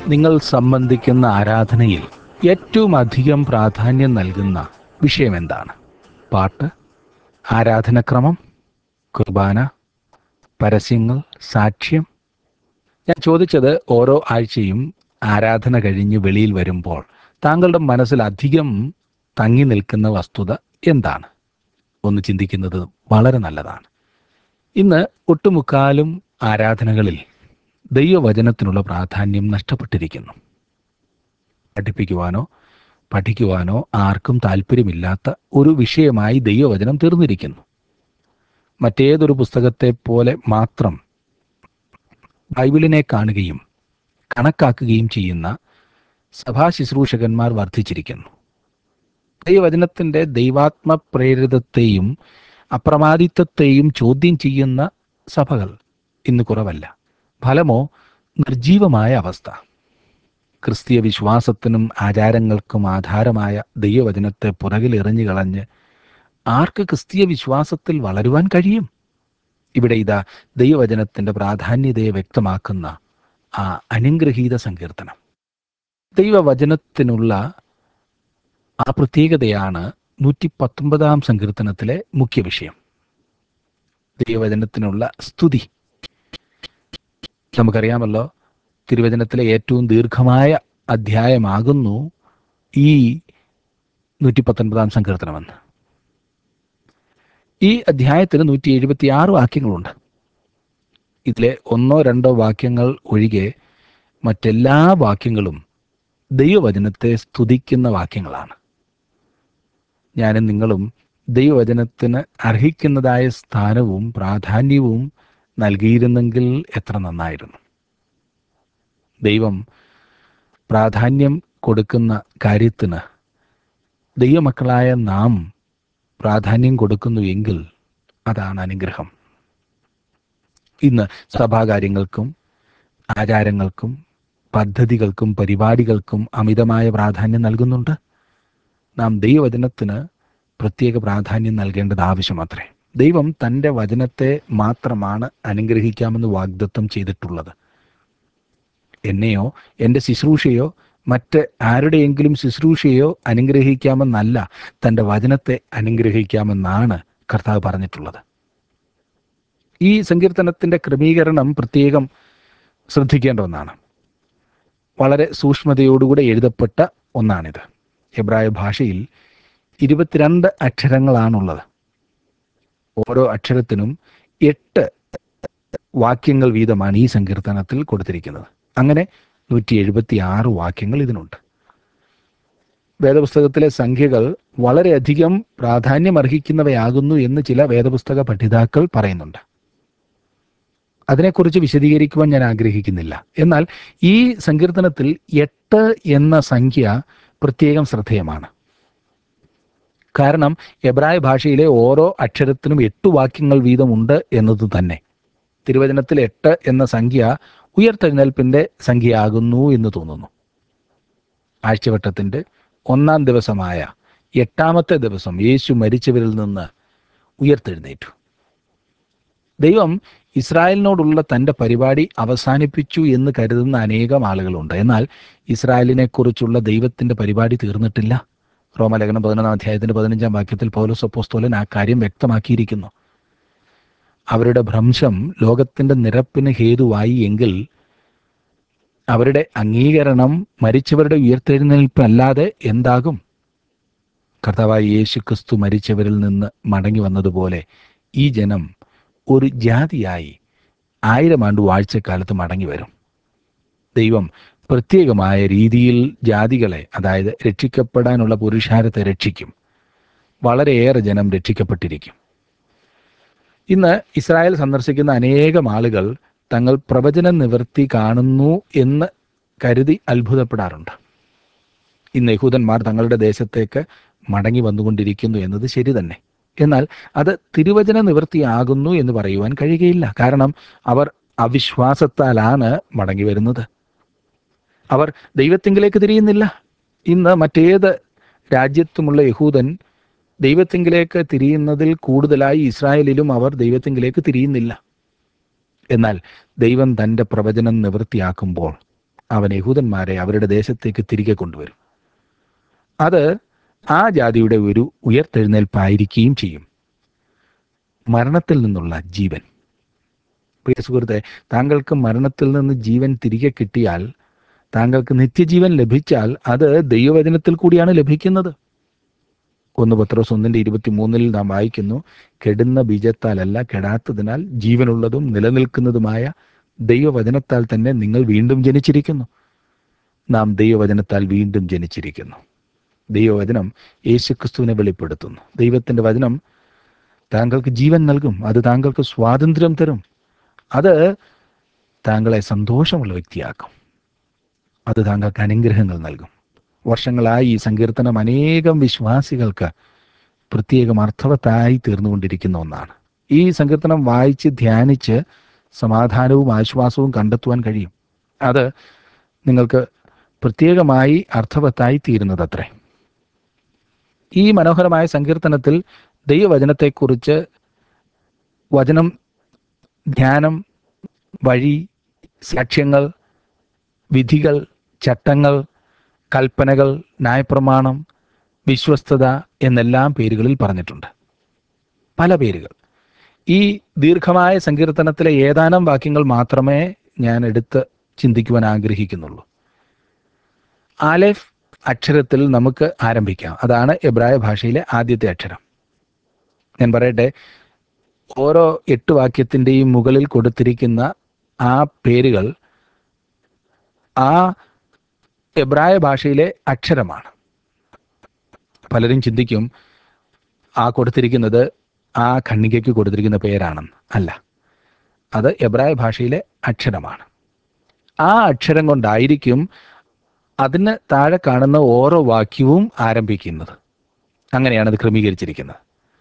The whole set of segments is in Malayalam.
നിങ്ങൾ സംബന്ധിക്കുന്ന ആരാധനയിൽ ഏറ്റവും അധികം പ്രാധാന്യം നൽകുന്ന വിഷയം എന്താണ് പാട്ട് ആരാധനക്രമം കുർബാന പരസ്യങ്ങൾ സാക്ഷ്യം ഞാൻ ചോദിച്ചത് ഓരോ ആഴ്ചയും ആരാധന കഴിഞ്ഞ് വെളിയിൽ വരുമ്പോൾ താങ്കളുടെ മനസ്സിൽ അധികം തങ്ങി നിൽക്കുന്ന വസ്തുത എന്താണ് ഒന്ന് ചിന്തിക്കുന്നത് വളരെ നല്ലതാണ് ഇന്ന് ഒട്ടുമുക്കാലും ആരാധനകളിൽ ദൈവവചനത്തിനുള്ള പ്രാധാന്യം നഷ്ടപ്പെട്ടിരിക്കുന്നു പഠിപ്പിക്കുവാനോ പഠിക്കുവാനോ ആർക്കും താല്പര്യമില്ലാത്ത ഒരു വിഷയമായി ദൈവവചനം തീർന്നിരിക്കുന്നു മറ്റേതൊരു പുസ്തകത്തെ പോലെ മാത്രം ബൈബിളിനെ കാണുകയും കണക്കാക്കുകയും ചെയ്യുന്ന സഭാ ശുശ്രൂഷകന്മാർ വർദ്ധിച്ചിരിക്കുന്നു ദൈവവചനത്തിൻ്റെ ദൈവാത്മ പ്രേരിതത്തെയും അപ്രമാദിത്വത്തെയും ചോദ്യം ചെയ്യുന്ന സഭകൾ ഇന്ന് കുറവല്ല ഫലമോ നിർജീവമായ അവസ്ഥ ക്രിസ്തീയ വിശ്വാസത്തിനും ആചാരങ്ങൾക്കും ആധാരമായ ദൈവവചനത്തെ പുറകിലെറിഞ്ഞു കളഞ്ഞ് ആർക്ക് ക്രിസ്തീയ വിശ്വാസത്തിൽ വളരുവാൻ കഴിയും ഇവിടെ ഇതാ ദൈവവചനത്തിന്റെ പ്രാധാന്യതയെ വ്യക്തമാക്കുന്ന ആ അനുഗ്രഹീത സങ്കീർത്തനം ദൈവവചനത്തിനുള്ള ആ പ്രത്യേകതയാണ് നൂറ്റി പത്തൊമ്പതാം സങ്കീർത്തനത്തിലെ മുഖ്യ വിഷയം ദൈവവചനത്തിനുള്ള സ്തുതി നമുക്കറിയാമല്ലോ തിരുവചനത്തിലെ ഏറ്റവും ദീർഘമായ അധ്യായമാകുന്നു ഈ നൂറ്റി പത്തൊൻപതാം സങ്കീർത്തനമെന്ന് ഈ അധ്യായത്തിന് നൂറ്റി എഴുപത്തി ആറ് വാക്യങ്ങളുണ്ട് ഇതിലെ ഒന്നോ രണ്ടോ വാക്യങ്ങൾ ഒഴികെ മറ്റെല്ലാ വാക്യങ്ങളും ദൈവവചനത്തെ സ്തുതിക്കുന്ന വാക്യങ്ങളാണ് ഞാനും നിങ്ങളും ദൈവവചനത്തിന് അർഹിക്കുന്നതായ സ്ഥാനവും പ്രാധാന്യവും നൽകിയിരുന്നെങ്കിൽ എത്ര നന്നായിരുന്നു ദൈവം പ്രാധാന്യം കൊടുക്കുന്ന കാര്യത്തിന് ദൈവമക്കളായ നാം പ്രാധാന്യം കൊടുക്കുന്നു എങ്കിൽ അതാണ് അനുഗ്രഹം ഇന്ന് സഭാകാര്യങ്ങൾക്കും ആചാരങ്ങൾക്കും പദ്ധതികൾക്കും പരിപാടികൾക്കും അമിതമായ പ്രാധാന്യം നൽകുന്നുണ്ട് നാം ദൈവവചനത്തിന് പ്രത്യേക പ്രാധാന്യം നൽകേണ്ടത് ആവശ്യമത്രേ ദൈവം തൻ്റെ വചനത്തെ മാത്രമാണ് അനുഗ്രഹിക്കാമെന്ന് വാഗ്ദത്വം ചെയ്തിട്ടുള്ളത് എന്നെയോ എൻ്റെ ശുശ്രൂഷയോ മറ്റ് ആരുടെയെങ്കിലും ശുശ്രൂഷയോ അനുഗ്രഹിക്കാമെന്നല്ല തൻ്റെ വചനത്തെ അനുഗ്രഹിക്കാമെന്നാണ് കർത്താവ് പറഞ്ഞിട്ടുള്ളത് ഈ സങ്കീർത്തനത്തിൻ്റെ ക്രമീകരണം പ്രത്യേകം ശ്രദ്ധിക്കേണ്ട ഒന്നാണ് വളരെ സൂക്ഷ്മതയോടുകൂടെ എഴുതപ്പെട്ട ഒന്നാണിത് ഹെബ്രായ ഭാഷയിൽ ഇരുപത്തിരണ്ട് അക്ഷരങ്ങളാണുള്ളത് ഓരോ അക്ഷരത്തിനും എട്ട് വാക്യങ്ങൾ വീതമാണ് ഈ സങ്കീർത്തനത്തിൽ കൊടുത്തിരിക്കുന്നത് അങ്ങനെ നൂറ്റി എഴുപത്തി ആറ് വാക്യങ്ങൾ ഇതിനുണ്ട് വേദപുസ്തകത്തിലെ സംഖ്യകൾ വളരെയധികം പ്രാധാന്യമർഹിക്കുന്നവയാകുന്നു എന്ന് ചില വേദപുസ്തക പഠിതാക്കൾ പറയുന്നുണ്ട് അതിനെക്കുറിച്ച് വിശദീകരിക്കുവാൻ ഞാൻ ആഗ്രഹിക്കുന്നില്ല എന്നാൽ ഈ സങ്കീർത്തനത്തിൽ എട്ട് എന്ന സംഖ്യ പ്രത്യേകം ശ്രദ്ധേയമാണ് കാരണം എബ്രായ ഭാഷയിലെ ഓരോ അക്ഷരത്തിനും എട്ട് വാക്യങ്ങൾ വീതമുണ്ട് എന്നത് തന്നെ തിരുവചനത്തിൽ എട്ട് എന്ന സംഖ്യ ഉയർത്തെഴുന്നേൽപ്പിന്റെ സംഖ്യയാകുന്നു എന്ന് തോന്നുന്നു ആഴ്ചവട്ടത്തിന്റെ ഒന്നാം ദിവസമായ എട്ടാമത്തെ ദിവസം യേശു മരിച്ചവരിൽ നിന്ന് ഉയർത്തെഴുന്നേറ്റു ദൈവം ഇസ്രായേലിനോടുള്ള തൻ്റെ പരിപാടി അവസാനിപ്പിച്ചു എന്ന് കരുതുന്ന അനേകം ആളുകളുണ്ട് എന്നാൽ ഇസ്രായേലിനെ കുറിച്ചുള്ള ദൈവത്തിൻ്റെ പരിപാടി തീർന്നിട്ടില്ല റോമലേഖനം പതിനൊന്നാം അധ്യായത്തിന്റെ പതിനഞ്ചാം വാക്യത്തിൽ പൗലോസ് അപ്പോസ്തോലൻ ആ കാര്യം വ്യക്തമാക്കിയിരിക്കുന്നു അവരുടെ ഭ്രംശം ലോകത്തിന്റെ നിരപ്പിന് ഹേതുവായി എങ്കിൽ അവരുടെ അംഗീകരണം മരിച്ചവരുടെ ഉയർത്തെഴുന്നേൽപ്പ് അല്ലാതെ എന്താകും കർത്താവായ യേശു ക്രിസ്തു മരിച്ചവരിൽ നിന്ന് മടങ്ങി വന്നതുപോലെ ഈ ജനം ഒരു ജാതിയായി ആയിരം ആണ്ട് വാഴ്ചക്കാലത്ത് മടങ്ങി വരും ദൈവം പ്രത്യേകമായ രീതിയിൽ ജാതികളെ അതായത് രക്ഷിക്കപ്പെടാനുള്ള പുരുഷാരത്തെ രക്ഷിക്കും വളരെയേറെ ജനം രക്ഷിക്കപ്പെട്ടിരിക്കും ഇന്ന് ഇസ്രായേൽ സന്ദർശിക്കുന്ന അനേകം ആളുകൾ തങ്ങൾ പ്രവചന നിവൃത്തി കാണുന്നു എന്ന് കരുതി അത്ഭുതപ്പെടാറുണ്ട് ഇന്ന് യഹൂദന്മാർ തങ്ങളുടെ ദേശത്തേക്ക് മടങ്ങി വന്നുകൊണ്ടിരിക്കുന്നു എന്നത് ശരി തന്നെ എന്നാൽ അത് തിരുവചന നിവൃത്തിയാകുന്നു എന്ന് പറയുവാൻ കഴിയുകയില്ല കാരണം അവർ അവിശ്വാസത്താലാണ് മടങ്ങി വരുന്നത് അവർ ദൈവത്തിങ്കിലേക്ക് തിരിയുന്നില്ല ഇന്ന് മറ്റേത് രാജ്യത്തുമുള്ള യഹൂദൻ ദൈവത്തിങ്കിലേക്ക് തിരിയുന്നതിൽ കൂടുതലായി ഇസ്രായേലിലും അവർ ദൈവത്തിങ്കിലേക്ക് തിരിയുന്നില്ല എന്നാൽ ദൈവം തൻ്റെ പ്രവചനം നിവൃത്തിയാക്കുമ്പോൾ അവൻ യഹൂദന്മാരെ അവരുടെ ദേശത്തേക്ക് തിരികെ കൊണ്ടുവരും അത് ആ ജാതിയുടെ ഒരു ഉയർത്തെഴുന്നേൽപ്പായിരിക്കുകയും ചെയ്യും മരണത്തിൽ നിന്നുള്ള ജീവൻ പ്രിയ സുഹൃത്തെ താങ്കൾക്ക് മരണത്തിൽ നിന്ന് ജീവൻ തിരികെ കിട്ടിയാൽ താങ്കൾക്ക് നിത്യജീവൻ ലഭിച്ചാൽ അത് ദൈവവചനത്തിൽ കൂടിയാണ് ലഭിക്കുന്നത് ഒന്ന് പത്രോസ് ഒന്നിന്റെ ഇരുപത്തിമൂന്നിൽ നാം വായിക്കുന്നു കെടുന്ന ബീജത്താലല്ല കെടാത്തതിനാൽ ജീവനുള്ളതും നിലനിൽക്കുന്നതുമായ ദൈവവചനത്താൽ തന്നെ നിങ്ങൾ വീണ്ടും ജനിച്ചിരിക്കുന്നു നാം ദൈവവചനത്താൽ വീണ്ടും ജനിച്ചിരിക്കുന്നു ദൈവവചനം യേശുക്രിസ്തുവിനെ വെളിപ്പെടുത്തുന്നു ദൈവത്തിന്റെ വചനം താങ്കൾക്ക് ജീവൻ നൽകും അത് താങ്കൾക്ക് സ്വാതന്ത്ര്യം തരും അത് താങ്കളെ സന്തോഷമുള്ള വ്യക്തിയാക്കും അത് താങ്കൾക്ക് അനുഗ്രഹങ്ങൾ നൽകും വർഷങ്ങളായി ഈ സങ്കീർത്തനം അനേകം വിശ്വാസികൾക്ക് പ്രത്യേകം അർത്ഥവത്തായി തീർന്നുകൊണ്ടിരിക്കുന്ന ഒന്നാണ് ഈ സങ്കീർത്തനം വായിച്ച് ധ്യാനിച്ച് സമാധാനവും ആശ്വാസവും കണ്ടെത്തുവാൻ കഴിയും അത് നിങ്ങൾക്ക് പ്രത്യേകമായി അർത്ഥവത്തായി തീരുന്നതത്രേ ഈ മനോഹരമായ സങ്കീർത്തനത്തിൽ ദൈവവചനത്തെക്കുറിച്ച് വചനം ധ്യാനം വഴി സാക്ഷ്യങ്ങൾ വിധികൾ ചട്ടങ്ങൾ കൽപ്പനകൾ ന്യായപ്രമാണം വിശ്വസ്തത എന്നെല്ലാം പേരുകളിൽ പറഞ്ഞിട്ടുണ്ട് പല പേരുകൾ ഈ ദീർഘമായ സങ്കീർത്തനത്തിലെ ഏതാനും വാക്യങ്ങൾ മാത്രമേ ഞാൻ എടുത്ത് ചിന്തിക്കുവാൻ ആഗ്രഹിക്കുന്നുള്ളൂ ആലേഫ് അക്ഷരത്തിൽ നമുക്ക് ആരംഭിക്കാം അതാണ് എബ്രായ ഭാഷയിലെ ആദ്യത്തെ അക്ഷരം ഞാൻ പറയട്ടെ ഓരോ എട്ട് വാക്യത്തിൻ്റെയും മുകളിൽ കൊടുത്തിരിക്കുന്ന ആ പേരുകൾ ആ എബ്രായ ഭാഷയിലെ അക്ഷരമാണ് പലരും ചിന്തിക്കും ആ കൊടുത്തിരിക്കുന്നത് ആ ഖണ്ഡികയ്ക്ക് കൊടുത്തിരിക്കുന്ന പേരാണെന്ന് അല്ല അത് എബ്രായ ഭാഷയിലെ അക്ഷരമാണ് ആ അക്ഷരം കൊണ്ടായിരിക്കും അതിന് താഴെ കാണുന്ന ഓരോ വാക്യവും ആരംഭിക്കുന്നത് അങ്ങനെയാണ് അത് ക്രമീകരിച്ചിരിക്കുന്നത്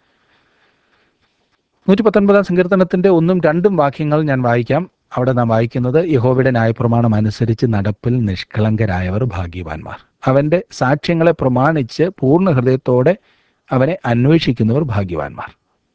നൂറ്റി പത്തൊൻപതാം സങ്കീർത്തനത്തിന്റെ ഒന്നും രണ്ടും വാക്യങ്ങൾ ഞാൻ വായിക്കാം അവിടെ നാം വായിക്കുന്നത് യഹോവയുടെ ന്യായപ്രമാണം അനുസരിച്ച് നടപ്പിൽ നിഷ്കളങ്കരായവർ ഭാഗ്യവാന്മാർ അവന്റെ സാക്ഷ്യങ്ങളെ പ്രമാണിച്ച് പൂർണ്ണ ഹൃദയത്തോടെ അവനെ അന്വേഷിക്കുന്നവർ ഭാഗ്യവാന്മാർ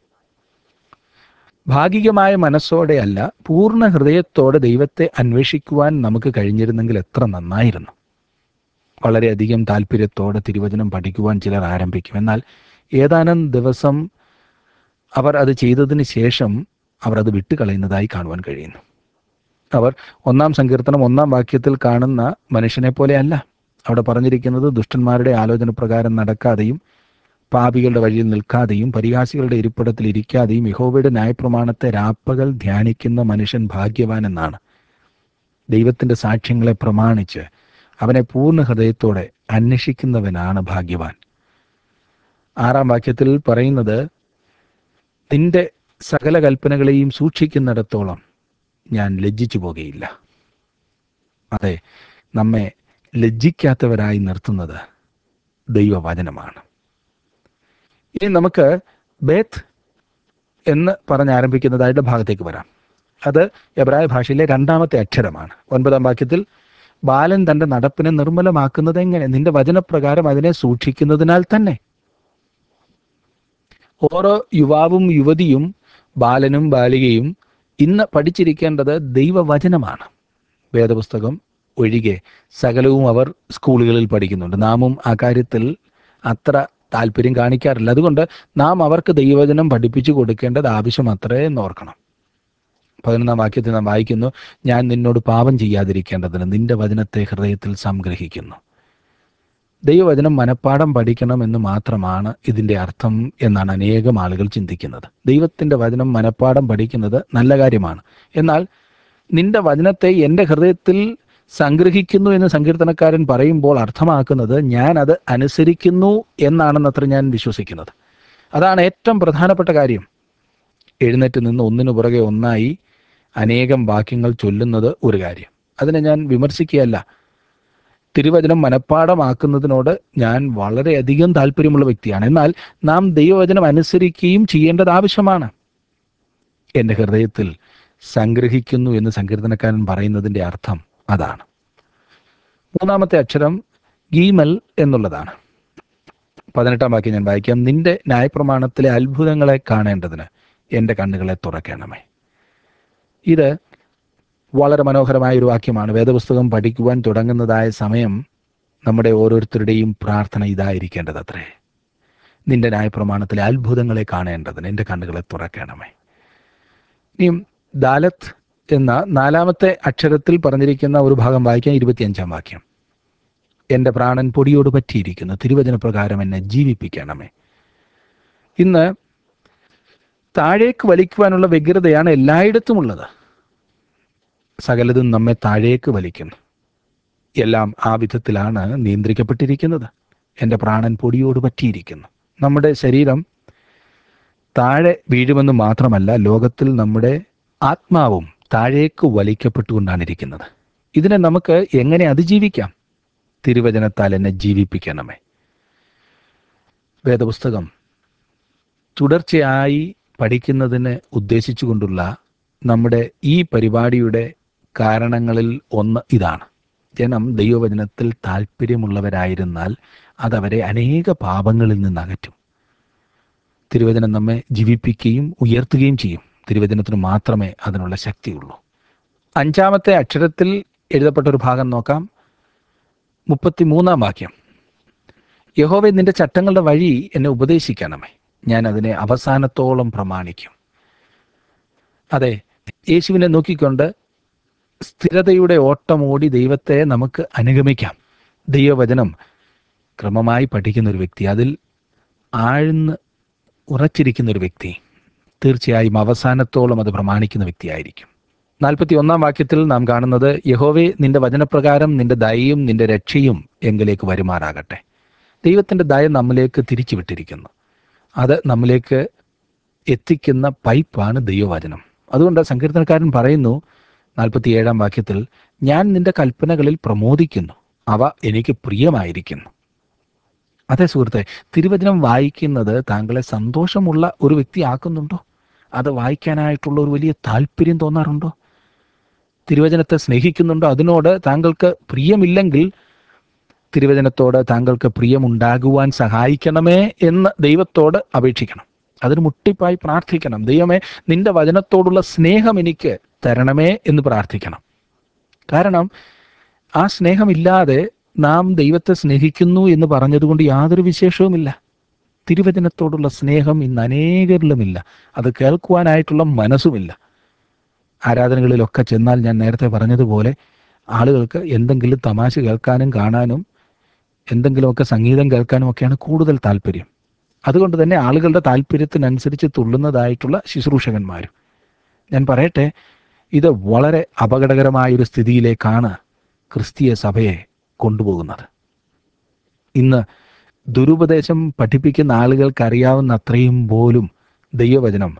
ഭാഗികമായ മനസ്സോടെയല്ല പൂർണ്ണ ഹൃദയത്തോടെ ദൈവത്തെ അന്വേഷിക്കുവാൻ നമുക്ക് കഴിഞ്ഞിരുന്നെങ്കിൽ എത്ര നന്നായിരുന്നു വളരെയധികം താല്പര്യത്തോടെ തിരുവചനം പഠിക്കുവാൻ ചിലർ ആരംഭിക്കും എന്നാൽ ഏതാനും ദിവസം അവർ അത് ചെയ്തതിന് ശേഷം അവർ അത് വിട്ടുകളയുന്നതായി കാണുവാൻ കഴിയുന്നു അവർ ഒന്നാം സങ്കീർത്തനം ഒന്നാം വാക്യത്തിൽ കാണുന്ന മനുഷ്യനെ പോലെയല്ല അവിടെ പറഞ്ഞിരിക്കുന്നത് ദുഷ്ടന്മാരുടെ ആലോചന പ്രകാരം നടക്കാതെയും പാപികളുടെ വഴിയിൽ നിൽക്കാതെയും പരിഹാസികളുടെ ഇരിപ്പിടത്തിൽ ഇരിക്കാതെയും യഹോവയുടെ ന്യായപ്രമാണത്തെ രാപ്പകൽ ധ്യാനിക്കുന്ന മനുഷ്യൻ ഭാഗ്യവാൻ എന്നാണ് ദൈവത്തിന്റെ സാക്ഷ്യങ്ങളെ പ്രമാണിച്ച് അവനെ പൂർണ്ണ ഹൃദയത്തോടെ അന്വേഷിക്കുന്നവനാണ് ഭാഗ്യവാൻ ആറാം വാക്യത്തിൽ പറയുന്നത് നിന്റെ സകല കൽപ്പനകളെയും സൂക്ഷിക്കുന്നിടത്തോളം ഞാൻ ലജ്ജിച്ചു പോകുകയില്ല അതെ നമ്മെ ലജ്ജിക്കാത്തവരായി നിർത്തുന്നത് ദൈവവചനമാണ് ഇനി നമുക്ക് ബേത്ത് എന്ന് പറഞ്ഞ് ആരംഭിക്കുന്നതായിട്ട് ഭാഗത്തേക്ക് വരാം അത് എബ്രായ ഭാഷയിലെ രണ്ടാമത്തെ അക്ഷരമാണ് ഒൻപതാം വാക്യത്തിൽ ബാലൻ തന്റെ നടപ്പിനെ നിർമ്മലമാക്കുന്നത് എങ്ങനെ നിന്റെ വചനപ്രകാരം അതിനെ സൂക്ഷിക്കുന്നതിനാൽ തന്നെ ഓരോ യുവാവും യുവതിയും ബാലനും ബാലികയും ഇന്ന് പഠിച്ചിരിക്കേണ്ടത് ദൈവവചനമാണ് വേദപുസ്തകം ഒഴികെ സകലവും അവർ സ്കൂളുകളിൽ പഠിക്കുന്നുണ്ട് നാമും ആ കാര്യത്തിൽ അത്ര താല്പര്യം കാണിക്കാറില്ല അതുകൊണ്ട് നാം അവർക്ക് ദൈവവചനം പഠിപ്പിച്ചു കൊടുക്കേണ്ടത് ആവശ്യം അത്രേ എന്നോർക്കണം പതിനൊന്നാം വാക്യത്തിൽ നാം വായിക്കുന്നു ഞാൻ നിന്നോട് പാപം ചെയ്യാതിരിക്കേണ്ടതിന് നിന്റെ വചനത്തെ ഹൃദയത്തിൽ സംഗ്രഹിക്കുന്നു ദൈവവചനം മനഃപ്പാഠം പഠിക്കണമെന്ന് മാത്രമാണ് ഇതിന്റെ അർത്ഥം എന്നാണ് അനേകം ആളുകൾ ചിന്തിക്കുന്നത് ദൈവത്തിന്റെ വചനം മനഃപ്പാഠം പഠിക്കുന്നത് നല്ല കാര്യമാണ് എന്നാൽ നിന്റെ വചനത്തെ എൻ്റെ ഹൃദയത്തിൽ സംഗ്രഹിക്കുന്നു എന്ന് സങ്കീർത്തനക്കാരൻ പറയുമ്പോൾ അർത്ഥമാക്കുന്നത് ഞാൻ അത് അനുസരിക്കുന്നു എന്നാണെന്നത്ര ഞാൻ വിശ്വസിക്കുന്നത് അതാണ് ഏറ്റവും പ്രധാനപ്പെട്ട കാര്യം എഴുന്നേറ്റ് നിന്ന് ഒന്നിനു പുറകെ ഒന്നായി അനേകം വാക്യങ്ങൾ ചൊല്ലുന്നത് ഒരു കാര്യം അതിനെ ഞാൻ വിമർശിക്കുകയല്ല തിരുവചനം മനഃപ്പാടമാക്കുന്നതിനോട് ഞാൻ വളരെയധികം താല്പര്യമുള്ള വ്യക്തിയാണ് എന്നാൽ നാം ദൈവവചനം അനുസരിക്കുകയും ചെയ്യേണ്ടത് ആവശ്യമാണ് എൻ്റെ ഹൃദയത്തിൽ സംഗ്രഹിക്കുന്നു എന്ന് സങ്കീർത്തനക്കാരൻ പറയുന്നതിൻ്റെ അർത്ഥം അതാണ് മൂന്നാമത്തെ അക്ഷരം ഗീമൽ എന്നുള്ളതാണ് പതിനെട്ടാം വാക്യം ഞാൻ വായിക്കാം നിന്റെ ന്യായപ്രമാണത്തിലെ അത്ഭുതങ്ങളെ കാണേണ്ടതിന് എൻ്റെ കണ്ണുകളെ തുറക്കണമേ ഇത് വളരെ മനോഹരമായ ഒരു വാക്യമാണ് വേദപുസ്തകം പഠിക്കുവാൻ തുടങ്ങുന്നതായ സമയം നമ്മുടെ ഓരോരുത്തരുടെയും പ്രാർത്ഥന ഇതായിരിക്കേണ്ടത് അത്രേ നിന്റെ ന്യായപ്രമാണത്തിലെ അത്ഭുതങ്ങളെ കാണേണ്ടതിന് എൻ്റെ കണ്ണുകളെ തുറക്കണമേ ഇനിയും ദാലത്ത് എന്ന നാലാമത്തെ അക്ഷരത്തിൽ പറഞ്ഞിരിക്കുന്ന ഒരു ഭാഗം വായിക്കാൻ ഇരുപത്തിയഞ്ചാം വാക്യം എൻ്റെ പ്രാണൻ പൊടിയോട് പറ്റിയിരിക്കുന്നു തിരുവചന പ്രകാരം എന്നെ ജീവിപ്പിക്കണമേ ഇന്ന് താഴേക്ക് വലിക്കുവാനുള്ള വ്യഗ്രതയാണ് എല്ലായിടത്തും ഉള്ളത് സകലതും നമ്മെ താഴേക്ക് വലിക്കുന്നു എല്ലാം ആ വിധത്തിലാണ് നിയന്ത്രിക്കപ്പെട്ടിരിക്കുന്നത് എൻ്റെ പ്രാണൻ പൊടിയോട് പറ്റിയിരിക്കുന്നു നമ്മുടെ ശരീരം താഴെ വീഴുമെന്ന് മാത്രമല്ല ലോകത്തിൽ നമ്മുടെ ആത്മാവും താഴേക്ക് വലിക്കപ്പെട്ടുകൊണ്ടാണ് ഇരിക്കുന്നത് ഇതിനെ നമുക്ക് എങ്ങനെ അതിജീവിക്കാം തിരുവചനത്താൽ എന്നെ ജീവിപ്പിക്കണമേ വേദപുസ്തകം തുടർച്ചയായി പഠിക്കുന്നതിന് ഉദ്ദേശിച്ചുകൊണ്ടുള്ള നമ്മുടെ ഈ പരിപാടിയുടെ കാരണങ്ങളിൽ ഒന്ന് ഇതാണ് ജനം ദൈവവചനത്തിൽ താല്പര്യമുള്ളവരായിരുന്നാൽ അതവരെ അനേക പാപങ്ങളിൽ നിന്ന് അകറ്റും തിരുവചനം നമ്മെ ജീവിപ്പിക്കുകയും ഉയർത്തുകയും ചെയ്യും തിരുവചനത്തിന് മാത്രമേ അതിനുള്ള ശക്തിയുള്ളൂ അഞ്ചാമത്തെ അക്ഷരത്തിൽ എഴുതപ്പെട്ട ഒരു ഭാഗം നോക്കാം മുപ്പത്തിമൂന്നാം വാക്യം യഹോവെ നിന്റെ ചട്ടങ്ങളുടെ വഴി എന്നെ ഉപദേശിക്കണമേ ഞാൻ അതിനെ അവസാനത്തോളം പ്രമാണിക്കും അതെ യേശുവിനെ നോക്കിക്കൊണ്ട് സ്ഥിരതയുടെ ഓട്ടമോടി ദൈവത്തെ നമുക്ക് അനുഗമിക്കാം ദൈവവചനം ക്രമമായി പഠിക്കുന്ന ഒരു വ്യക്തി അതിൽ ആഴ്ന്ന് ഉറച്ചിരിക്കുന്ന ഒരു വ്യക്തി തീർച്ചയായും അവസാനത്തോളം അത് പ്രമാണിക്കുന്ന വ്യക്തിയായിരിക്കും നാൽപ്പത്തി ഒന്നാം വാക്യത്തിൽ നാം കാണുന്നത് യഹോവേ നിന്റെ വചനപ്രകാരം നിന്റെ ദയയും നിന്റെ രക്ഷയും എങ്കിലേക്ക് വരുമാറാകട്ടെ ദൈവത്തിൻ്റെ ദയ നമ്മിലേക്ക് തിരിച്ചു വിട്ടിരിക്കുന്നു അത് നമ്മിലേക്ക് എത്തിക്കുന്ന പൈപ്പാണ് ദൈവവചനം അതുകൊണ്ട് സങ്കീർത്തനക്കാരൻ പറയുന്നു നാൽപ്പത്തി ഏഴാം വാക്യത്തിൽ ഞാൻ നിന്റെ കൽപ്പനകളിൽ പ്രമോദിക്കുന്നു അവ എനിക്ക് പ്രിയമായിരിക്കുന്നു അതെ സുഹൃത്തെ തിരുവചനം വായിക്കുന്നത് താങ്കളെ സന്തോഷമുള്ള ഒരു വ്യക്തിയാക്കുന്നുണ്ടോ അത് വായിക്കാനായിട്ടുള്ള ഒരു വലിയ താല്പര്യം തോന്നാറുണ്ടോ തിരുവചനത്തെ സ്നേഹിക്കുന്നുണ്ടോ അതിനോട് താങ്കൾക്ക് പ്രിയമില്ലെങ്കിൽ തിരുവചനത്തോട് താങ്കൾക്ക് പ്രിയമുണ്ടാകുവാൻ സഹായിക്കണമേ എന്ന് ദൈവത്തോട് അപേക്ഷിക്കണം അതിന് മുട്ടിപ്പായി പ്രാർത്ഥിക്കണം ദൈവമേ നിന്റെ വചനത്തോടുള്ള സ്നേഹം എനിക്ക് തരണമേ എന്ന് പ്രാർത്ഥിക്കണം കാരണം ആ സ്നേഹമില്ലാതെ നാം ദൈവത്തെ സ്നേഹിക്കുന്നു എന്ന് പറഞ്ഞതുകൊണ്ട് യാതൊരു വിശേഷവുമില്ല തിരുവചനത്തോടുള്ള സ്നേഹം ഇന്ന് അനേകരിലുമില്ല അത് കേൾക്കുവാനായിട്ടുള്ള മനസ്സുമില്ല ആരാധനകളിലൊക്കെ ചെന്നാൽ ഞാൻ നേരത്തെ പറഞ്ഞതുപോലെ ആളുകൾക്ക് എന്തെങ്കിലും തമാശ കേൾക്കാനും കാണാനും എന്തെങ്കിലുമൊക്കെ സംഗീതം കേൾക്കാനും ഒക്കെയാണ് കൂടുതൽ താല്പര്യം അതുകൊണ്ട് തന്നെ ആളുകളുടെ താല്പര്യത്തിനനുസരിച്ച് തുള്ളുന്നതായിട്ടുള്ള ശുശ്രൂഷകന്മാരും ഞാൻ പറയട്ടെ ഇത് വളരെ അപകടകരമായൊരു സ്ഥിതിയിലേക്കാണ് ക്രിസ്തീയ സഭയെ കൊണ്ടുപോകുന്നത് ഇന്ന് ദുരുപദേശം പഠിപ്പിക്കുന്ന ആളുകൾക്ക് അറിയാവുന്ന അത്രയും പോലും ദൈവവചനം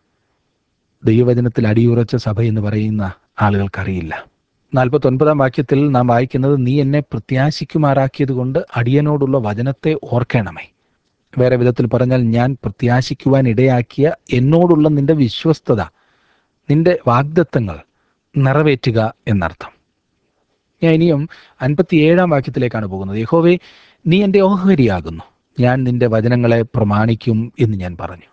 ദൈവവചനത്തിൽ അടിയുറച്ച സഭ എന്ന് പറയുന്ന ആളുകൾക്കറിയില്ല നാൽപ്പത്തി ഒൻപതാം വാക്യത്തിൽ നാം വായിക്കുന്നത് നീ എന്നെ പ്രത്യാശിക്കുമാറാക്കിയത് കൊണ്ട് അടിയനോടുള്ള വചനത്തെ ഓർക്കണമേ വേറെ വിധത്തിൽ പറഞ്ഞാൽ ഞാൻ പ്രത്യാശിക്കുവാൻ ഇടയാക്കിയ എന്നോടുള്ള നിന്റെ വിശ്വസ്തത നിന്റെ വാഗ്ദത്തങ്ങൾ നിറവേറ്റുക എന്നർത്ഥം ഞാൻ ഇനിയും അൻപത്തിയേഴാം വാക്യത്തിലേക്കാണ് പോകുന്നത് യഹോവേ നീ എൻ്റെ ഓഹരിയാകുന്നു ഞാൻ നിന്റെ വചനങ്ങളെ പ്രമാണിക്കും എന്ന് ഞാൻ പറഞ്ഞു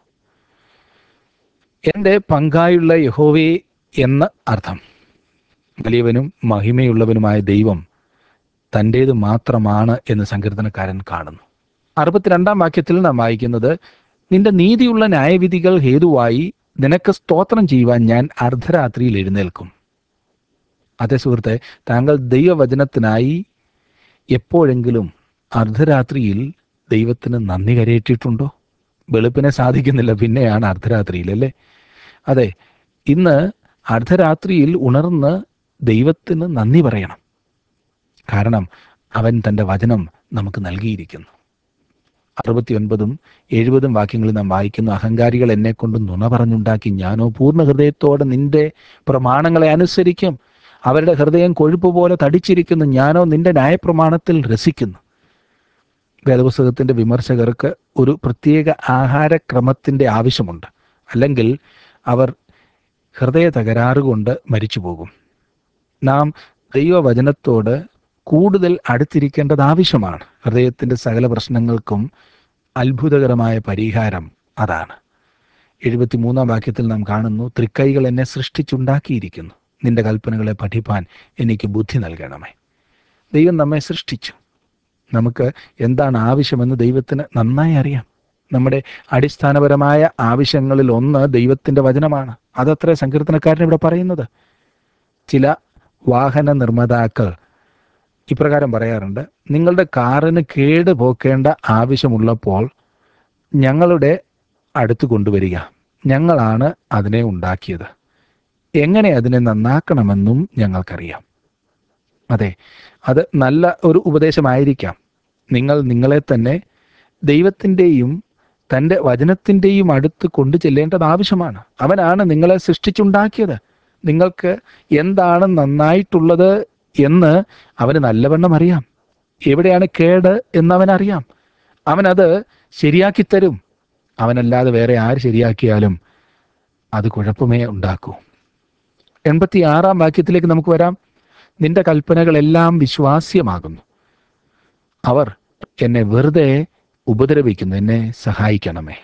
എൻ്റെ പങ്കായുള്ള യഹോവേ എന്ന് അർത്ഥം വലിയവനും മഹിമയുള്ളവനുമായ ദൈവം തൻ്റേത് മാത്രമാണ് എന്ന് സങ്കീർത്തനക്കാരൻ കാണുന്നു അറുപത്തിരണ്ടാം വാക്യത്തിൽ നാം വായിക്കുന്നത് നിന്റെ നീതിയുള്ള ന്യായവിധികൾ ഹേതുവായി നിനക്ക് സ്തോത്രം ചെയ്യുവാൻ ഞാൻ അർദ്ധരാത്രിയിൽ എഴുന്നേൽക്കും അതെ സുഹൃത്തെ താങ്കൾ ദൈവവചനത്തിനായി എപ്പോഴെങ്കിലും അർദ്ധരാത്രിയിൽ ദൈവത്തിന് നന്ദി കരയേറ്റിട്ടുണ്ടോ വെളുപ്പിനെ സാധിക്കുന്നില്ല പിന്നെയാണ് അർദ്ധരാത്രിയിൽ അല്ലേ അതെ ഇന്ന് അർദ്ധരാത്രിയിൽ ഉണർന്ന് ദൈവത്തിന് നന്ദി പറയണം കാരണം അവൻ തൻ്റെ വചനം നമുക്ക് നൽകിയിരിക്കുന്നു അറുപത്തിയൊൻപതും എഴുപതും വാക്യങ്ങളിൽ നാം വായിക്കുന്നു അഹങ്കാരികൾ എന്നെ കൊണ്ട് നുണ പറഞ്ഞുണ്ടാക്കി ഞാനോ പൂർണ്ണ ഹൃദയത്തോടെ നിന്റെ പ്രമാണങ്ങളെ അനുസരിക്കും അവരുടെ ഹൃദയം കൊഴുപ്പ് പോലെ തടിച്ചിരിക്കുന്നു ഞാനോ നിന്റെ ന്യായപ്രമാണത്തിൽ രസിക്കുന്നു വേദപുസ്തകത്തിന്റെ വിമർശകർക്ക് ഒരു പ്രത്യേക ആഹാരക്രമത്തിന്റെ ആവശ്യമുണ്ട് അല്ലെങ്കിൽ അവർ ഹൃദയ തകരാറുകൊണ്ട് മരിച്ചു പോകും നാം ദൈവവചനത്തോട് കൂടുതൽ അടുത്തിരിക്കേണ്ടത് ആവശ്യമാണ് ഹൃദയത്തിന്റെ സകല പ്രശ്നങ്ങൾക്കും അത്ഭുതകരമായ പരിഹാരം അതാണ് എഴുപത്തിമൂന്നാം വാക്യത്തിൽ നാം കാണുന്നു തൃക്കൈകൾ എന്നെ സൃഷ്ടിച്ചുണ്ടാക്കിയിരിക്കുന്നു നിന്റെ കൽപ്പനകളെ പഠിപ്പാൻ എനിക്ക് ബുദ്ധി നൽകണമേ ദൈവം നമ്മെ സൃഷ്ടിച്ചു നമുക്ക് എന്താണ് ആവശ്യമെന്ന് ദൈവത്തിന് നന്നായി അറിയാം നമ്മുടെ അടിസ്ഥാനപരമായ ആവശ്യങ്ങളിൽ ഒന്ന് ദൈവത്തിൻ്റെ വചനമാണ് അതത്ര സങ്കീർത്തനക്കാരൻ ഇവിടെ പറയുന്നത് ചില വാഹന നിർമ്മാതാക്കൾ ഇപ്രകാരം പറയാറുണ്ട് നിങ്ങളുടെ കാറിന് കേട് പോക്കേണ്ട ആവശ്യമുള്ളപ്പോൾ ഞങ്ങളുടെ അടുത്ത് കൊണ്ടുവരിക ഞങ്ങളാണ് അതിനെ ഉണ്ടാക്കിയത് എങ്ങനെ അതിനെ നന്നാക്കണമെന്നും ഞങ്ങൾക്കറിയാം അതെ അത് നല്ല ഒരു ഉപദേശമായിരിക്കാം നിങ്ങൾ നിങ്ങളെ തന്നെ ദൈവത്തിൻ്റെയും തൻ്റെ വചനത്തിൻ്റെയും അടുത്ത് കൊണ്ടു ചെല്ലേണ്ടത് ആവശ്യമാണ് അവനാണ് നിങ്ങളെ സൃഷ്ടിച്ചുണ്ടാക്കിയത് നിങ്ങൾക്ക് എന്താണ് നന്നായിട്ടുള്ളത് എന്ന് അവന് നല്ലവണ്ണം അറിയാം എവിടെയാണ് കേട് എന്ന് അവനറിയാം അവനത് ശരിയാക്കി തരും അവനല്ലാതെ വേറെ ആര് ശരിയാക്കിയാലും അത് കുഴപ്പമേ ഉണ്ടാക്കൂ എൺപത്തി ആറാം വാക്യത്തിലേക്ക് നമുക്ക് വരാം നിന്റെ കൽപ്പനകളെല്ലാം വിശ്വാസ്യമാകുന്നു അവർ എന്നെ വെറുതെ ഉപദ്രവിക്കുന്നു എന്നെ സഹായിക്കണമേ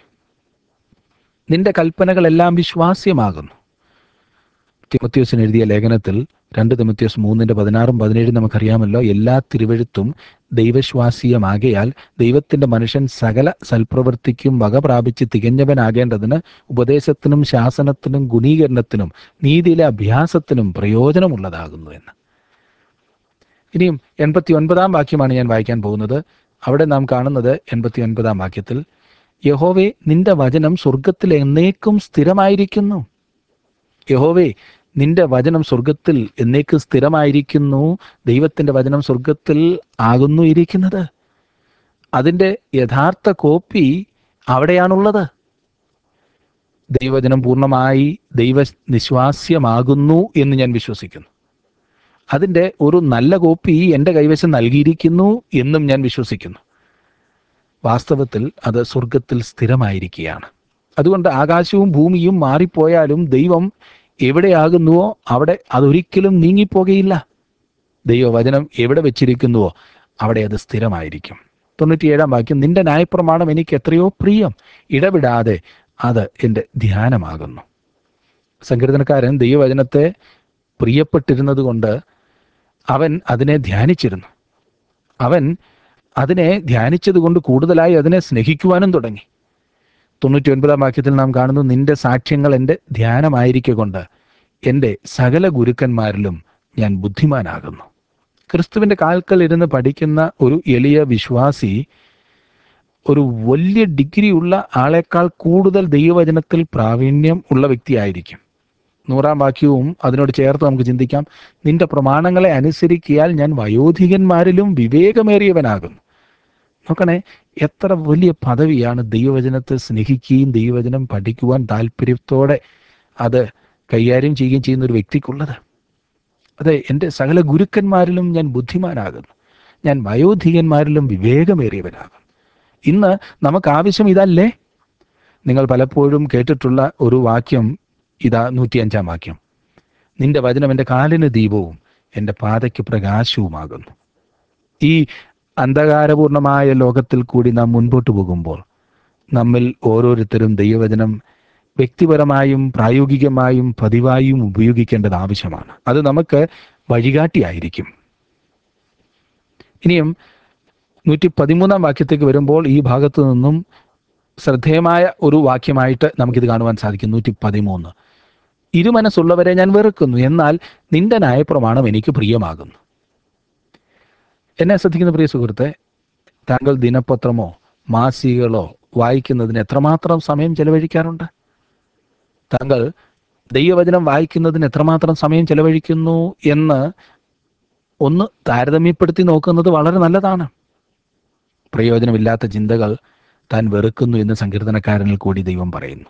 നിന്റെ കൽപ്പനകളെല്ലാം വിശ്വാസ്യമാകുന്നു തിമത്യോസിന് എഴുതിയ ലേഖനത്തിൽ രണ്ട് തിമത്യോസ് മൂന്നിന്റെ പതിനാറും പതിനേഴും നമുക്കറിയാമല്ലോ എല്ലാ തിരുവഴുത്തും ദൈവശ്വാസീയമാകയാൽ ദൈവത്തിന്റെ മനുഷ്യൻ സകല സൽപ്രവൃത്തിക്കും വക പ്രാപിച്ച് തികഞ്ഞവനാകേണ്ടതിന് ഉപദേശത്തിനും ശാസനത്തിനും ഗുണീകരണത്തിനും നീതിയിലെ അഭ്യാസത്തിനും പ്രയോജനമുള്ളതാകുന്നു എന്ന് ഇനിയും എൺപത്തി ഒൻപതാം വാക്യമാണ് ഞാൻ വായിക്കാൻ പോകുന്നത് അവിടെ നാം കാണുന്നത് എൺപത്തി ഒൻപതാം വാക്യത്തിൽ യഹോവേ നിന്റെ വചനം സ്വർഗത്തിൽ എന്നേക്കും സ്ഥിരമായിരിക്കുന്നു യഹോവേ നിന്റെ വചനം സ്വർഗത്തിൽ എന്നേക്കും സ്ഥിരമായിരിക്കുന്നു ദൈവത്തിന്റെ വചനം സ്വർഗത്തിൽ ആകുന്നു ഇരിക്കുന്നത് അതിൻ്റെ യഥാർത്ഥ കോപ്പി അവിടെയാണുള്ളത് ദൈവവചനം പൂർണ്ണമായി ദൈവ നിശ്വാസ്യമാകുന്നു എന്ന് ഞാൻ വിശ്വസിക്കുന്നു അതിൻ്റെ ഒരു നല്ല കോപ്പി എൻ്റെ കൈവശം നൽകിയിരിക്കുന്നു എന്നും ഞാൻ വിശ്വസിക്കുന്നു വാസ്തവത്തിൽ അത് സ്വർഗത്തിൽ സ്ഥിരമായിരിക്കുകയാണ് അതുകൊണ്ട് ആകാശവും ഭൂമിയും മാറിപ്പോയാലും ദൈവം എവിടെയാകുന്നുവോ അവിടെ അതൊരിക്കലും നീങ്ങിപ്പോകയില്ല ദൈവവചനം എവിടെ വെച്ചിരിക്കുന്നുവോ അവിടെ അത് സ്ഥിരമായിരിക്കും തൊണ്ണൂറ്റിയേഴാം വാക്യം നിന്റെ ന്യായപ്രമാണം എനിക്ക് എത്രയോ പ്രിയം ഇടവിടാതെ അത് എൻ്റെ ധ്യാനമാകുന്നു സങ്കീർത്തനക്കാരൻ ദൈവവചനത്തെ പ്രിയപ്പെട്ടിരുന്നത് കൊണ്ട് അവൻ അതിനെ ധ്യാനിച്ചിരുന്നു അവൻ അതിനെ ധ്യാനിച്ചത് കൊണ്ട് കൂടുതലായി അതിനെ സ്നേഹിക്കുവാനും തുടങ്ങി തൊണ്ണൂറ്റി ഒൻപതാം വാക്യത്തിൽ നാം കാണുന്നു നിന്റെ സാക്ഷ്യങ്ങൾ എൻ്റെ ധ്യാനമായിരിക്കൊണ്ട് എൻ്റെ സകല ഗുരുക്കന്മാരിലും ഞാൻ ബുദ്ധിമാനാകുന്നു ക്രിസ്തുവിൻ്റെ കാൽക്കൽ ഇരുന്ന് പഠിക്കുന്ന ഒരു എളിയ വിശ്വാസി ഒരു വലിയ ഡിഗ്രി ഉള്ള ആളെക്കാൾ കൂടുതൽ ദൈവവചനത്തിൽ പ്രാവീണ്യം ഉള്ള വ്യക്തിയായിരിക്കും നൂറാം വാക്യവും അതിനോട് ചേർത്ത് നമുക്ക് ചിന്തിക്കാം നിന്റെ പ്രമാണങ്ങളെ അനുസരിക്കിയാൽ ഞാൻ വയോധികന്മാരിലും വിവേകമേറിയവനാകുന്നു നോക്കണേ എത്ര വലിയ പദവിയാണ് ദൈവവചനത്തെ സ്നേഹിക്കുകയും ദൈവവചനം പഠിക്കുവാൻ താല്പര്യത്തോടെ അത് കൈകാര്യം ചെയ്യുകയും ചെയ്യുന്ന ഒരു വ്യക്തിക്കുള്ളത് അതെ എൻ്റെ സകല ഗുരുക്കന്മാരിലും ഞാൻ ബുദ്ധിമാനാകുന്നു ഞാൻ വയോധികന്മാരിലും വിവേകമേറിയവനാകും ഇന്ന് നമുക്ക് ആവശ്യം ഇതല്ലേ നിങ്ങൾ പലപ്പോഴും കേട്ടിട്ടുള്ള ഒരു വാക്യം ഇതാ നൂറ്റിയഞ്ചാം വാക്യം നിന്റെ വചനം എൻ്റെ കാലിന് ദീപവും എൻ്റെ പാതയ്ക്ക് പ്രകാശവുമാകുന്നു ഈ അന്ധകാരപൂർണമായ ലോകത്തിൽ കൂടി നാം മുൻപോട്ട് പോകുമ്പോൾ നമ്മിൽ ഓരോരുത്തരും ദൈവവചനം വ്യക്തിപരമായും പ്രായോഗികമായും പതിവായും ഉപയോഗിക്കേണ്ടത് ആവശ്യമാണ് അത് നമുക്ക് വഴികാട്ടിയായിരിക്കും ഇനിയും നൂറ്റി പതിമൂന്നാം വാക്യത്തേക്ക് വരുമ്പോൾ ഈ ഭാഗത്തു നിന്നും ശ്രദ്ധേയമായ ഒരു വാക്യമായിട്ട് നമുക്കിത് കാണുവാൻ സാധിക്കും നൂറ്റി പതിമൂന്ന് ഇരുമനസ്സുള്ളവരെ ഞാൻ വെറുക്കുന്നു എന്നാൽ നിന്റെ ന്യായപ്രമാണം എനിക്ക് പ്രിയമാകുന്നു എന്നെ ശ്രദ്ധിക്കുന്ന പ്രിയ സുഹൃത്തെ താങ്കൾ ദിനപത്രമോ മാസികകളോ വായിക്കുന്നതിന് എത്രമാത്രം സമയം ചെലവഴിക്കാറുണ്ട് താങ്കൾ ദൈവവചനം വായിക്കുന്നതിന് എത്രമാത്രം സമയം ചെലവഴിക്കുന്നു എന്ന് ഒന്ന് താരതമ്യപ്പെടുത്തി നോക്കുന്നത് വളരെ നല്ലതാണ് പ്രയോജനമില്ലാത്ത ചിന്തകൾ താൻ വെറുക്കുന്നു എന്ന് സങ്കീർത്തനക്കാരനിൽ കൂടി ദൈവം പറയുന്നു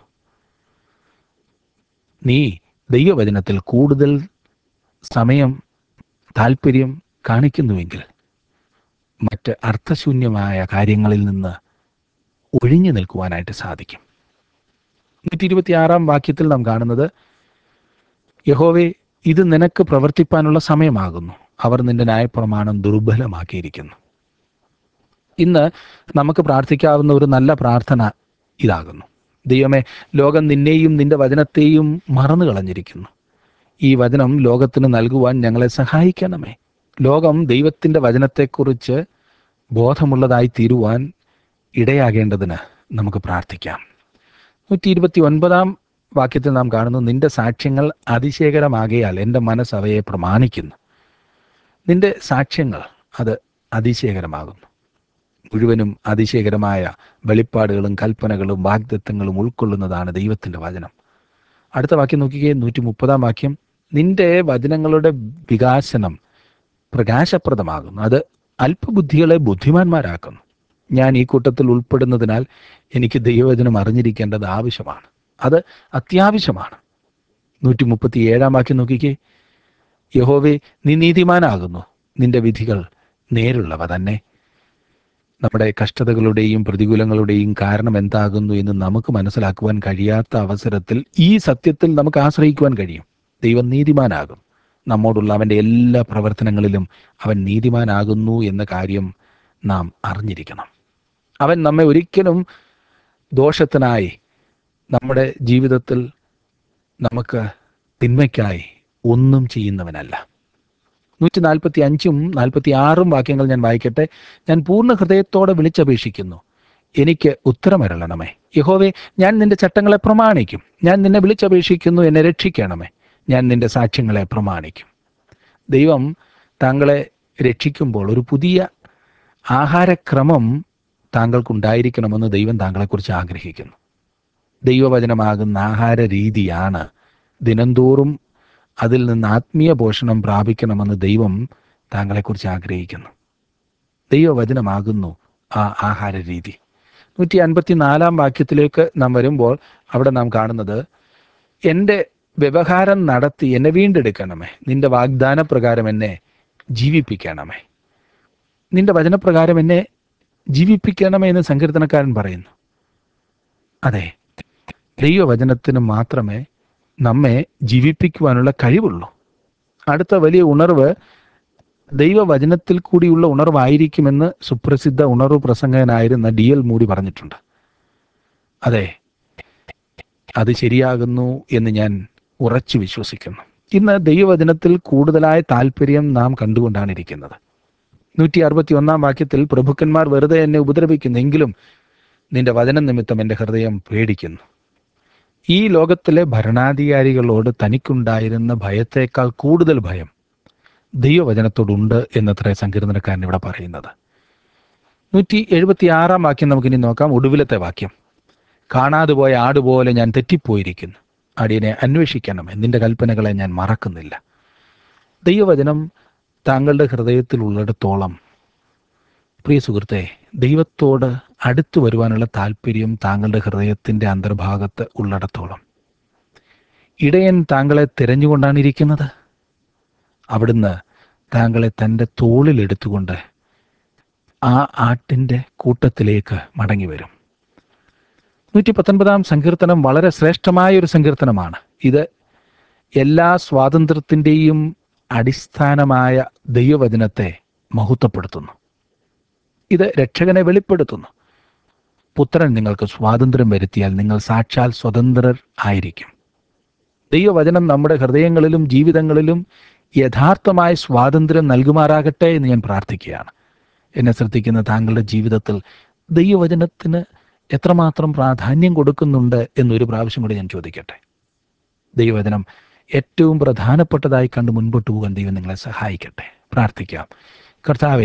നീ ദൈവവചനത്തിൽ കൂടുതൽ സമയം താല്പര്യം കാണിക്കുന്നുവെങ്കിൽ മറ്റ് അർത്ഥശൂന്യമായ കാര്യങ്ങളിൽ നിന്ന് ഒഴിഞ്ഞു നിൽക്കുവാനായിട്ട് സാധിക്കും നൂറ്റി ഇരുപത്തിയാറാം വാക്യത്തിൽ നാം കാണുന്നത് യഹോവേ ഇത് നിനക്ക് പ്രവർത്തിപ്പാനുള്ള സമയമാകുന്നു അവർ നിന്റെ ന്യായപ്രമാണം ദുർബലമാക്കിയിരിക്കുന്നു ഇന്ന് നമുക്ക് പ്രാർത്ഥിക്കാവുന്ന ഒരു നല്ല പ്രാർത്ഥന ഇതാകുന്നു ദൈവമേ ലോകം നിന്നെയും നിന്റെ വചനത്തെയും മറന്നു കളഞ്ഞിരിക്കുന്നു ഈ വചനം ലോകത്തിന് നൽകുവാൻ ഞങ്ങളെ സഹായിക്കണമേ ലോകം ദൈവത്തിൻ്റെ വചനത്തെക്കുറിച്ച് ബോധമുള്ളതായി തീരുവാൻ ഇടയാകേണ്ടതിന് നമുക്ക് പ്രാർത്ഥിക്കാം നൂറ്റി ഇരുപത്തി ഒൻപതാം വാക്യത്തിൽ നാം കാണുന്നു നിന്റെ സാക്ഷ്യങ്ങൾ അതിശയകരമാകയാൽ എൻ്റെ മനസ്സ് അവയെ പ്രമാണിക്കുന്നു നിന്റെ സാക്ഷ്യങ്ങൾ അത് അതിശയകരമാകുന്നു മുഴുവനും അതിശയകരമായ വെളിപ്പാടുകളും കൽപ്പനകളും വാഗ്ദത്വങ്ങളും ഉൾക്കൊള്ളുന്നതാണ് ദൈവത്തിൻ്റെ വചനം അടുത്ത വാക്യം നോക്കിക്കേ നൂറ്റി മുപ്പതാം വാക്യം നിന്റെ വചനങ്ങളുടെ വികാസനം പ്രകാശപ്രദമാകുന്നു അത് അല്പബുദ്ധികളെ ബുദ്ധിമാന്മാരാക്കുന്നു ഞാൻ ഈ കൂട്ടത്തിൽ ഉൾപ്പെടുന്നതിനാൽ എനിക്ക് ദൈവവചനം അറിഞ്ഞിരിക്കേണ്ടത് ആവശ്യമാണ് അത് അത്യാവശ്യമാണ് നൂറ്റി മുപ്പത്തി ഏഴാം വാക്യം നോക്കിക്കേ യഹോവേ നീ നീതിമാനാകുന്നു നിന്റെ വിധികൾ നേരുള്ളവ തന്നെ നമ്മുടെ കഷ്ടതകളുടെയും പ്രതികൂലങ്ങളുടെയും കാരണം എന്താകുന്നു എന്ന് നമുക്ക് മനസ്സിലാക്കുവാൻ കഴിയാത്ത അവസരത്തിൽ ഈ സത്യത്തിൽ നമുക്ക് ആശ്രയിക്കുവാൻ കഴിയും ദൈവം നീതിമാനാകും നമ്മോടുള്ള അവൻ്റെ എല്ലാ പ്രവർത്തനങ്ങളിലും അവൻ നീതിമാനാകുന്നു എന്ന കാര്യം നാം അറിഞ്ഞിരിക്കണം അവൻ നമ്മെ ഒരിക്കലും ദോഷത്തിനായി നമ്മുടെ ജീവിതത്തിൽ നമുക്ക് തിന്മയ്ക്കായി ഒന്നും ചെയ്യുന്നവനല്ല നൂറ്റി നാൽപ്പത്തി അഞ്ചും നാൽപ്പത്തി ആറും വാക്യങ്ങൾ ഞാൻ വായിക്കട്ടെ ഞാൻ പൂർണ്ണ ഹൃദയത്തോടെ വിളിച്ചപേക്ഷിക്കുന്നു എനിക്ക് ഉത്തരമരളണമേ യഹോവേ ഞാൻ നിന്റെ ചട്ടങ്ങളെ പ്രമാണിക്കും ഞാൻ നിന്നെ വിളിച്ചപേക്ഷിക്കുന്നു എന്നെ രക്ഷിക്കണമേ ഞാൻ നിന്റെ സാക്ഷ്യങ്ങളെ പ്രമാണിക്കും ദൈവം താങ്കളെ രക്ഷിക്കുമ്പോൾ ഒരു പുതിയ ആഹാരക്രമം താങ്കൾക്കുണ്ടായിരിക്കണമെന്ന് ദൈവം താങ്കളെക്കുറിച്ച് ആഗ്രഹിക്കുന്നു ദൈവവചനമാകുന്ന ആഹാര രീതിയാണ് ദിനംതോറും അതിൽ നിന്ന് ആത്മീയ പോഷണം പ്രാപിക്കണമെന്ന് ദൈവം താങ്കളെക്കുറിച്ച് ആഗ്രഹിക്കുന്നു ദൈവവചനമാകുന്നു ആ ആഹാര രീതി നൂറ്റി അൻപത്തി നാലാം വാക്യത്തിലേക്ക് നാം വരുമ്പോൾ അവിടെ നാം കാണുന്നത് എൻ്റെ വ്യവഹാരം നടത്തി എന്നെ വീണ്ടെടുക്കണമേ നിന്റെ വാഗ്ദാന പ്രകാരം എന്നെ ജീവിപ്പിക്കണമേ നിന്റെ വചനപ്രകാരം എന്നെ ജീവിപ്പിക്കണമേ എന്ന് സങ്കീർത്തനക്കാരൻ പറയുന്നു അതെ ദൈവവചനത്തിന് മാത്രമേ നമ്മെ ജീവിപ്പിക്കുവാനുള്ള കഴിവുള്ളൂ അടുത്ത വലിയ ഉണർവ് ദൈവവചനത്തിൽ കൂടിയുള്ള ഉണർവായിരിക്കുമെന്ന് സുപ്രസിദ്ധ ഉണർവ് പ്രസംഗകനായിരുന്ന ഡി എൽ മൂടി പറഞ്ഞിട്ടുണ്ട് അതെ അത് ശരിയാകുന്നു എന്ന് ഞാൻ ഉറച്ചു വിശ്വസിക്കുന്നു ഇന്ന് ദൈവവചനത്തിൽ കൂടുതലായ താല്പര്യം നാം കണ്ടുകൊണ്ടാണ് ഇരിക്കുന്നത് നൂറ്റി അറുപത്തി ഒന്നാം വാക്യത്തിൽ പ്രഭുക്കന്മാർ വെറുതെ എന്നെ ഉപദ്രവിക്കുന്നു എങ്കിലും നിന്റെ വചനം നിമിത്തം എൻ്റെ ഹൃദയം പേടിക്കുന്നു ഈ ലോകത്തിലെ ഭരണാധികാരികളോട് തനിക്കുണ്ടായിരുന്ന ഭയത്തേക്കാൾ കൂടുതൽ ഭയം ദൈവവചനത്തോടുണ്ട് എന്നത്ര സങ്കീർത്തനക്കാരൻ ഇവിടെ പറയുന്നത് നൂറ്റി എഴുപത്തി ആറാം വാക്യം നമുക്കിനി നോക്കാം ഒടുവിലത്തെ വാക്യം കാണാതെ പോയ ആടുപോലെ ഞാൻ തെറ്റിപ്പോയിരിക്കുന്നു അടിയനെ അന്വേഷിക്കണമേ നിന്റെ കൽപ്പനകളെ ഞാൻ മറക്കുന്നില്ല ദൈവവചനം താങ്കളുടെ ഹൃദയത്തിൽ ഉള്ളിടത്തോളം പ്രിയ സുഹൃത്തെ ദൈവത്തോട് അടുത്തു വരുവാനുള്ള താല്പര്യം താങ്കളുടെ ഹൃദയത്തിൻ്റെ അന്തർഭാഗത്ത് ഉള്ളിടത്തോളം ഇടയൻ താങ്കളെ തിരഞ്ഞുകൊണ്ടാണ് ഇരിക്കുന്നത് അവിടുന്ന് താങ്കളെ തൻ്റെ തോളിൽ എടുത്തുകൊണ്ട് ആ ആട്ടിൻ്റെ കൂട്ടത്തിലേക്ക് മടങ്ങി വരും നൂറ്റി പത്തൊൻപതാം സങ്കീർത്തനം വളരെ ശ്രേഷ്ഠമായ ഒരു സങ്കീർത്തനമാണ് ഇത് എല്ലാ സ്വാതന്ത്ര്യത്തിൻ്റെയും അടിസ്ഥാനമായ ദൈവവചനത്തെ മഹത്വപ്പെടുത്തുന്നു ഇത് രക്ഷകനെ വെളിപ്പെടുത്തുന്നു പുത്രൻ നിങ്ങൾക്ക് സ്വാതന്ത്ര്യം വരുത്തിയാൽ നിങ്ങൾ സാക്ഷാൽ സ്വതന്ത്രർ ആയിരിക്കും ദൈവവചനം നമ്മുടെ ഹൃദയങ്ങളിലും ജീവിതങ്ങളിലും യഥാർത്ഥമായ സ്വാതന്ത്ര്യം നൽകുമാറാകട്ടെ എന്ന് ഞാൻ പ്രാർത്ഥിക്കുകയാണ് എന്നെ ശ്രദ്ധിക്കുന്ന താങ്കളുടെ ജീവിതത്തിൽ ദൈവവചനത്തിന് എത്രമാത്രം പ്രാധാന്യം കൊടുക്കുന്നുണ്ട് എന്നൊരു പ്രാവശ്യം കൂടി ഞാൻ ചോദിക്കട്ടെ ദൈവവചനം ഏറ്റവും പ്രധാനപ്പെട്ടതായി കണ്ട് മുൻപോട്ട് പോകാൻ ദൈവം നിങ്ങളെ സഹായിക്കട്ടെ പ്രാർത്ഥിക്കാം കർത്താവെ